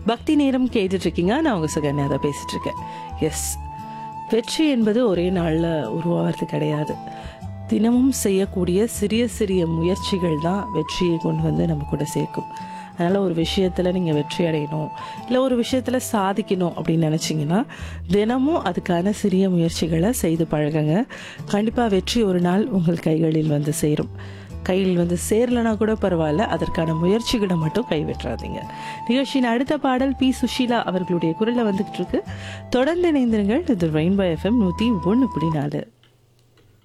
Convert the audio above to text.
பக்தி நேரம் கேட்டுட்டு இருக்கீங்க நான் உங்க சுகன்யா தான் பேசிட்டு இருக்கேன் எஸ் வெற்றி என்பது ஒரே நாளில் உருவாகிறது கிடையாது தினமும் செய்யக்கூடிய சிறிய சிறிய முயற்சிகள் தான் வெற்றியை கொண்டு வந்து நம்ம கூட சேர்க்கும் அதனால் ஒரு விஷயத்தில் நீங்கள் வெற்றி அடையணும் இல்லை ஒரு விஷயத்தில் சாதிக்கணும் அப்படின்னு நினச்சிங்கன்னா தினமும் அதுக்கான சிறிய முயற்சிகளை செய்து பழகுங்க கண்டிப்பாக வெற்றி ஒரு நாள் உங்கள் கைகளில் வந்து சேரும் கையில் வந்து சேரலனா கூட பரவாயில்ல அதற்கான முயற்சிகளை மட்டும் கைவிட்டுறாதீங்க நிகழ்ச்சியின் அடுத்த பாடல் பி சுஷீலா அவர்களுடைய குரலில் வந்துகிட்டு இருக்கு தொடர்ந்து இணைந்திருங்கள் இது ரெயின்போ எஃப்எம் நூற்றி ஒன்று புள்ளி நாலு